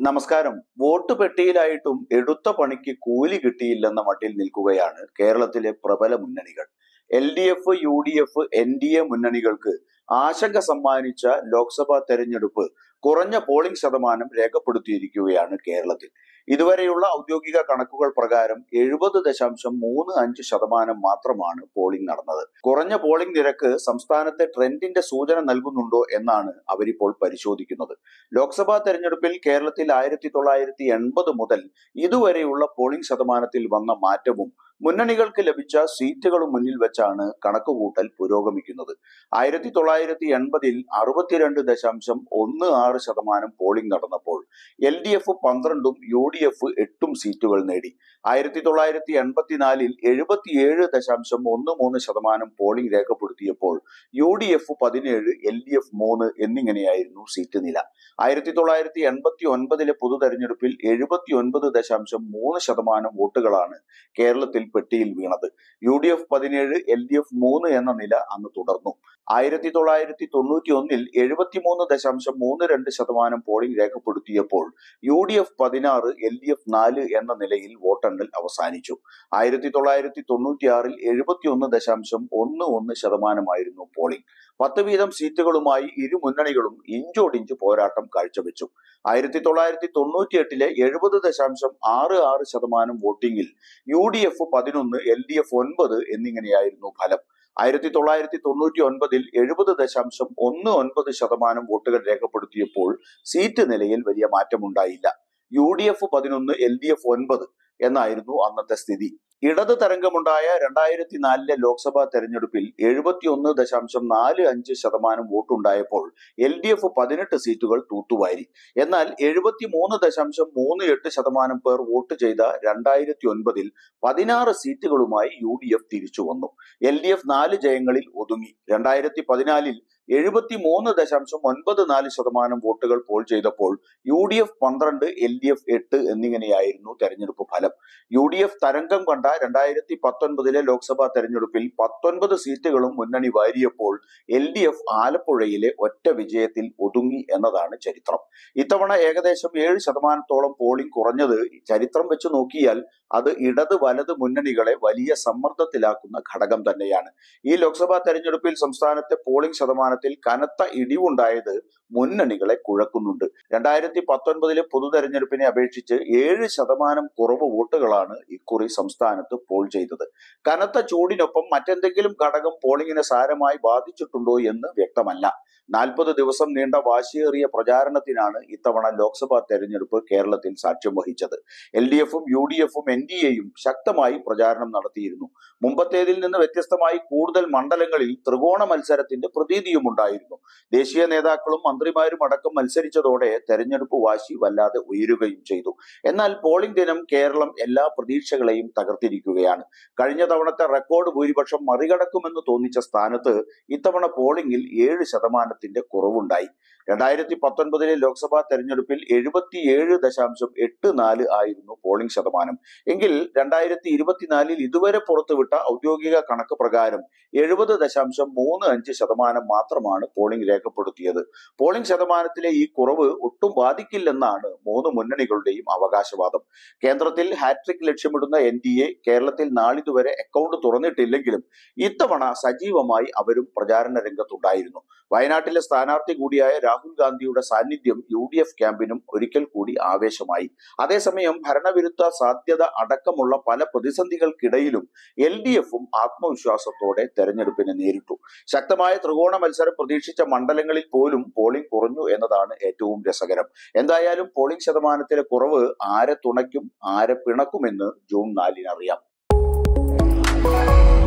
നമസ്കാരം വോട്ട് പെട്ടിയിലായിട്ടും എടുത്ത പണിക്ക് കൂലി കിട്ടിയില്ലെന്ന മട്ടിൽ നിൽക്കുകയാണ് കേരളത്തിലെ പ്രബല മുന്നണികൾ L D F U D F N D A മുന്നണികൾക്ക് ആശങ്ക സമ്മാനിച്ച ലോക്സഭാ തെരഞ്ഞെടുപ്പ് കുറഞ്ഞ പോളിംഗ് ശതമാനം രേഖപ്പെടുത്തിയിരിക്കുകയാണ് കേരളത്തിൽ ഇതുവരെയുള്ള ഔദ്യോഗിക കണക്കുകൾ പ്രകാരം എഴുപത് ദശാംശം മൂന്ന് അഞ്ച് ശതമാനം മാത്രമാണ് പോളിംഗ് നടന്നത് കുറഞ്ഞ പോളിംഗ് നിരക്ക് സംസ്ഥാനത്തെ ട്രെൻഡിന്റെ സൂചന നൽകുന്നുണ്ടോ എന്നാണ് അവരിപ്പോൾ പരിശോധിക്കുന്നത് ലോക്സഭാ തെരഞ്ഞെടുപ്പിൽ കേരളത്തിൽ ആയിരത്തി തൊള്ളായിരത്തി എൺപത് മുതൽ ഇതുവരെയുള്ള പോളിംഗ് ശതമാനത്തിൽ വന്ന മാറ്റവും മുന്നണികൾക്ക് ലഭിച്ച സീറ്റുകളും മുന്നിൽ വെച്ചാണ് കണക്കുകൂട്ടൽ പുരോഗമിക്കുന്നത് ആയിരത്തി തൊള്ളായിരത്തി എൺപതിൽ അറുപത്തിരണ്ട് ദശാംശം ഒന്ന് ആറ് ശതമാനം പോളിംഗ് നടന്നപ്പോൾ എൽ ഡി എഫ് പന്ത്രണ്ടും യു ഡി എഫ് എട്ടും സീറ്റുകൾ നേടി ആയിരത്തി തൊള്ളായിരത്തി എൺപത്തിനാലിൽ എഴുപത്തിയേഴ് ദശാംശം ഒന്ന് മൂന്ന് ശതമാനം പോളിംഗ് രേഖപ്പെടുത്തിയപ്പോൾ യു ഡി എഫ് പതിനേഴ് എൽ ഡി എഫ് മൂന്ന് എന്നിങ്ങനെയായിരുന്നു സീറ്റ് നില ആയിരത്തി തൊള്ളായിരത്തി എൺപത്തി ഒൻപതിലെ പൊതു തെരഞ്ഞെടുപ്പിൽ എഴുപത്തി ഒൻപത് ദശാംശം മൂന്ന് ശതമാനം വോട്ടുകളാണ് കേരളത്തിൽ പെട്ടിയിൽ വീണത് യു ഡി എഫ് പതിനേഴ് എൽ ഡി എഫ് മൂന്ന് എന്ന നില അന്ന് തുടർന്നു ആയിരത്തി തൊള്ളായിരത്തി തൊണ്ണൂറ്റി ഒന്നിൽ എഴുപത്തിമൂന്ന് ദശാംശം മൂന്ന് രണ്ട് ശതമാനം പോളിംഗ് രേഖപ്പെടുത്തിയപ്പോൾ യു ഡി എഫ് പതിനാറ് എൽ ഡി എഫ് നാല് എന്ന നിലയിൽ വോട്ടെണ്ണൽ അവസാനിച്ചു ആയിരത്തി തൊള്ളായിരത്തി തൊണ്ണൂറ്റിയാറിൽ എഴുപത്തിയൊന്ന് ദശാംശം ഒന്ന് ഒന്ന് ശതമാനമായിരുന്നു പോളിംഗ് പത്ത് വീതം സീറ്റുകളുമായി ഇരു മുന്നണികളും ഇഞ്ചോടിഞ്ച് പോരാട്ടം കാഴ്ചവെച്ചു ആയിരത്തി തൊള്ളായിരത്തി തൊണ്ണൂറ്റി എട്ടിലെ എഴുപത് ദശാംശം ആറ് ആറ് ശതമാനം വോട്ടിംഗിൽ യു ഡി എഫ് പതിനൊന്ന് എൽ ഡി എഫ് ഒൻപത് എന്നിങ്ങനെയായിരുന്നു ഫലം ആയിരത്തി തൊള്ളായിരത്തി തൊണ്ണൂറ്റി ഒൻപതിൽ എഴുപത് ദശാംശം ഒന്ന് ഒൻപത് ശതമാനം വോട്ടുകൾ രേഖപ്പെടുത്തിയപ്പോൾ സീറ്റ് നിലയിൽ വലിയ മാറ്റമുണ്ടായില്ല യു ഡി എഫ് പതിനൊന്ന് എൽ ഡി എഫ് ഒൻപത് എന്നായിരുന്നു അന്നത്തെ സ്ഥിതി ഇടത് തരംഗമുണ്ടായ രണ്ടായിരത്തി നാലിലെ ലോക്സഭാ തെരഞ്ഞെടുപ്പിൽ എഴുപത്തിയൊന്ന് ദശാംശം നാല് അഞ്ച് ശതമാനം വോട്ടുണ്ടായപ്പോൾ എൽ ഡി എഫ് പതിനെട്ട് സീറ്റുകൾ തൂത്തുവാരി എന്നാൽ എഴുപത്തി മൂന്ന് ദശാംശം മൂന്ന് എട്ട് ശതമാനം പേർ വോട്ട് ചെയ്ത രണ്ടായിരത്തി ഒൻപതിൽ പതിനാറ് സീറ്റുകളുമായി യു ഡി എഫ് തിരിച്ചു വന്നു എൽ ഡി എഫ് നാല് ജയങ്ങളിൽ ഒതുങ്ങി രണ്ടായിരത്തി പതിനാലിൽ എഴുപത്തി മൂന്ന് ദശാംശം ഒൻപത് നാല് ശതമാനം വോട്ടുകൾ പോൾ ചെയ്തപ്പോൾ യു ഡി എഫ് പന്ത്രണ്ട് എൽ ഡി എഫ് എട്ട് എന്നിങ്ങനെയായിരുന്നു തെരഞ്ഞെടുപ്പ് ഫലം യു ഡി എഫ് തരംഗം കണ്ട രണ്ടായിരത്തി പത്തൊൻപതിലെ ലോക്സഭാ തെരഞ്ഞെടുപ്പിൽ പത്തൊൻപത് സീറ്റുകളും മുന്നണി വാരിയപ്പോൾ എൽ ഡി എഫ് ആലപ്പുഴയിലെ ഒറ്റ വിജയത്തിൽ ഒതുങ്ങി എന്നതാണ് ചരിത്രം ഇത്തവണ ഏകദേശം ഏഴ് ശതമാനത്തോളം പോളിംഗ് കുറഞ്ഞത് ചരിത്രം വെച്ച് നോക്കിയാൽ അത് ഇടത് വലത് മുന്നണികളെ വലിയ സമ്മർദ്ദത്തിലാക്കുന്ന ഘടകം തന്നെയാണ് ഈ ലോക്സഭാ തെരഞ്ഞെടുപ്പിൽ സംസ്ഥാനത്തെ പോളിംഗ് ശതമാനത്തിൽ കനത്ത ഇടിവുണ്ടായത് മുന്നണികളെ കുഴക്കുന്നുണ്ട് രണ്ടായിരത്തി പത്തൊൻപതിലെ പൊതു തെരഞ്ഞെടുപ്പിനെ അപേക്ഷിച്ച് ഏഴ് ശതമാനം കുറവ് വോട്ടുകളാണ് ഇക്കുറി സംസ്ഥാനത്ത് പോൾ ചെയ്തത് കനത്ത ചൂടിനൊപ്പം മറ്റെന്തെങ്കിലും ഘടകം പോളിംഗിനെ സാരമായി ബാധിച്ചിട്ടുണ്ടോ എന്ന് വ്യക്തമല്ല നാൽപ്പത് ദിവസം നീണ്ട വാശിയേറിയ പ്രചാരണത്തിനാണ് ഇത്തവണ ലോക്സഭാ തെരഞ്ഞെടുപ്പ് കേരളത്തിൽ സാക്ഷ്യം വഹിച്ചത് എൽ ഡി എഫും യു ഡി എഫും എൻ ഡി എയും ശക്തമായി പ്രചാരണം നടത്തിയിരുന്നു മുമ്പത്തേതിൽ നിന്ന് വ്യത്യസ്തമായി കൂടുതൽ മണ്ഡലങ്ങളിൽ ത്രികോണ മത്സരത്തിന്റെ പ്രതീതിയും ഉണ്ടായിരുന്നു ദേശീയ നേതാക്കളും മന്ത്രിമാരും അടക്കം മത്സരിച്ചതോടെ തെരഞ്ഞെടുപ്പ് വാശി വല്ലാതെ ഉയരുകയും ചെയ്തു എന്നാൽ പോളിംഗ് ദിനം കേരളം എല്ലാ പ്രതീക്ഷകളെയും തകർത്തിരിക്കുകയാണ് കഴിഞ്ഞ തവണത്തെ റെക്കോർഡ് ഭൂരിപക്ഷം മറികടക്കുമെന്ന് തോന്നിച്ച സ്ഥാനത്ത് ഇത്തവണ പോളിംഗിൽ ഏഴ് ശതമാനത്തിന്റെ കുറവുണ്ടായി രണ്ടായിരത്തി പത്തൊൻപതിലെ ലോക്സഭാ തെരഞ്ഞെടുപ്പിൽ എഴുപത്തിയേഴ് ദശാംശം എട്ട് നാല് ആയിരുന്നു പോളിംഗ് ശതമാനം എങ്കിൽ രണ്ടായിരത്തി ഇരുപത്തിനാലിൽ ഇതുവരെ പുറത്തുവിട്ട ഔദ്യോഗിക കണക്ക് പ്രകാരം എഴുപത് ദശാംശം മൂന്ന് അഞ്ച് ശതമാനം മാത്രമാണ് പോളിംഗ് രേഖപ്പെടുത്തിയത് പോളിംഗ് ശതമാനത്തിലെ ഈ കുറവ് ഒട്ടും ബാധിക്കില്ലെന്നാണ് മൂന്ന് മുന്നണികളുടെയും അവകാശവാദം കേന്ദ്രത്തിൽ ഹാട്രിക് ലക്ഷ്യമിടുന്ന എൻ ഡി എ കേരളത്തിൽ നാളിതുവരെ അക്കൗണ്ട് തുറന്നിട്ടില്ലെങ്കിലും ഇത്തവണ സജീവമായി അവരും പ്രചാരണ രംഗത്തുണ്ടായിരുന്നു വയനാട്ടിലെ സ്ഥാനാർത്ഥി കൂടിയായ രാഹുൽ ഗാന്ധിയുടെ സാന്നിധ്യം യു ഡി എഫ് ക്യാമ്പിനും ഒരിക്കൽ കൂടി ആവേശമായി അതേസമയം ഭരണവിരുദ്ധ സാധ്യത അടക്കമുള്ള പല പ്രതിസന്ധികൾക്കിടയിലും എൽ ഡി എഫും ആത്മവിശ്വാസത്തോടെ തെരഞ്ഞെടുപ്പിനെ നേരിട്ടു ശക്തമായ ത്രികോണ മത്സരം പ്രതീക്ഷിച്ച മണ്ഡലങ്ങളിൽ പോലും പോളിംഗ് കുറഞ്ഞു എന്നതാണ് ഏറ്റവും രസകരം എന്തായാലും പോളിംഗ് ശതമാനത്തിലെ കുറവ് ആരെ തുണയ്ക്കും ആരെ പിണക്കുമെന്ന് ജൂൺ നാലിന് അറിയാം